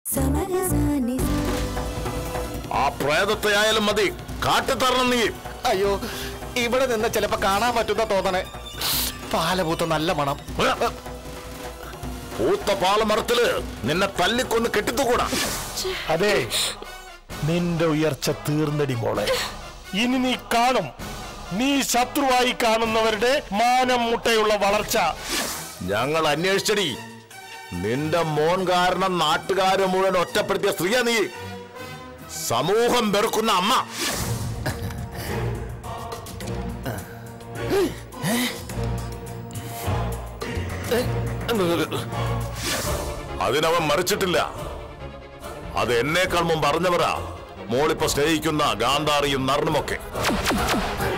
സമരസാനി ആ പ്രേതത്തെ ആയാലും മതി കാട്ടിത്തരണം നീ അയ്യോ ഇവിടെ നിന്ന് ചിലപ്പോ കാണാൻ പറ്റുന്ന തോന്നണേ പാലപൂത്ത നല്ല മണം പൂത്ത പാലമരത്തില് നിന്നെ തല്ലിക്കൊന്ന് കെട്ടിത്തുകൂടാ അതെ നിന്റെ ഉയർച്ച തീർന്നടി മോളെ ഇനി നീ കാണും നീ ശത്രുവായി കാണുന്നവരുടെ മാനം മുട്ടയുള്ള വളർച്ച ഞങ്ങൾ അന്വേഷിച്ചടി നിന്റെ മോൻ കാരണം നാട്ടുകാരെ മുഴുവൻ ഒറ്റപ്പെടുത്തിയ സ്ത്രീയാ നീ സമൂഹം വെറുക്കുന്ന അമ്മ അതിനവൻ മറിച്ചിട്ടില്ല അത് എന്നേക്കാൾ മുമ്പ് അറിഞ്ഞവരാ മോളിപ്പോ സ്നേഹിക്കുന്ന ഗാന്ധാറിയും നർണുമൊക്കെ